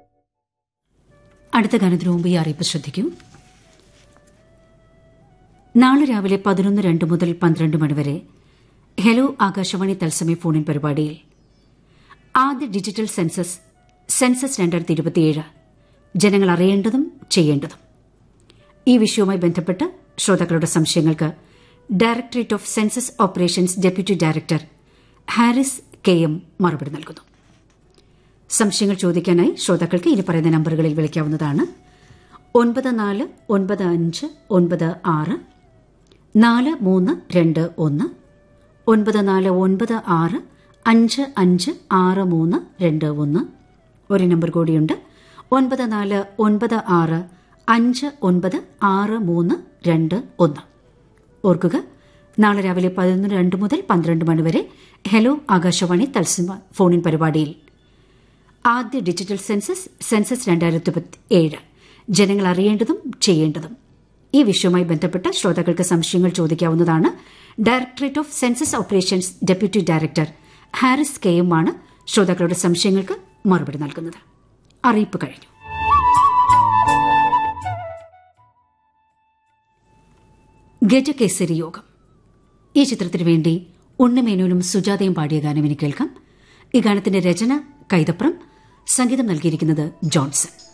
അടുത്ത ഗാനത്തിന് മുമ്പ് ഈ അറിയിപ്പ് ശ്രദ്ധിക്കൂ നാളെ രാവിലെ പതിനൊന്ന് രണ്ട് മുതൽ പന്ത്രണ്ട് മണിവരെ ഹലോ ആകാശവാണി തത്സമയ ഫോണിൻ പരിപാടിയിൽ ആദ്യ ഡിജിറ്റൽ സെൻസസ് സെൻസസ് രണ്ടായിരത്തി ഇരുപത്തിയേഴ് ജനങ്ങൾ അറിയേണ്ടതും ചെയ്യേണ്ടതും ഈ വിഷയവുമായി ബന്ധപ്പെട്ട് ശ്രോതാക്കളുടെ സംശയങ്ങൾക്ക് directorate of census operations deputy director Haris K M മറുപടി നൽകുന്നു സംശയങ്ങൾ ചോദിക്കാനായി ശ്രോതാക്കൾക്ക് ഇനി പറയുന്ന നമ്പറുകളിൽ വിളിക്കാവുന്നതാണ് ഒൻപത് നാല് ഒൻപത് അഞ്ച് ഒൻപത് ആറ് നാല് മൂന്ന് രണ്ട് ഒന്ന് ഒൻപത് നാല് ഒൻപത് ആറ് അഞ്ച് അഞ്ച് ആറ് മൂന്ന് രണ്ട് ഒന്ന് ഒരു നമ്പർ കൂടിയുണ്ട് ഒൻപത് നാല് ഒൻപത് ആറ് അഞ്ച് ഒൻപത് ആറ് മൂന്ന് രണ്ട് ഒന്ന് ഓർക്കുക നാളെ രാവിലെ പതിനൊന്ന് രണ്ട് മുതൽ പന്ത്രണ്ട് മണിവരെ ഹലോ ആകാശവാണി തത്സമ ഫോണിൻ പരിപാടിയിൽ ആദ്യ ഡിജിറ്റൽ സെൻസസ് സെൻസസ് രണ്ടായിരത്തി ഏഴ് ജനങ്ങൾ അറിയേണ്ടതും ചെയ്യേണ്ടതും ഈ വിഷയവുമായി ബന്ധപ്പെട്ട് ശ്രോതാക്കൾക്ക് സംശയങ്ങൾ ചോദിക്കാവുന്നതാണ് directorate of census operations deputy director Haris K M ആണ് ശ്രോതാക്കളുടെ സംശയങ്ങൾക്ക് മറുപടി നൽകുന്നത് അറിയിപ്പ് കഴിഞ്ഞു ഗജകേസരി യോഗം ഈ ചിത്രത്തിനു വേണ്ടി ഉണ്ണിമേനോനും സുജാതയും പാടിയ ഗാനം ഇനി കേൾക്കാം ഈ ഗാനത്തിന്റെ രചന കൈതപ്രം സംഗീതം നൽകിയിരിക്കുന്നത് ജോൺസൺ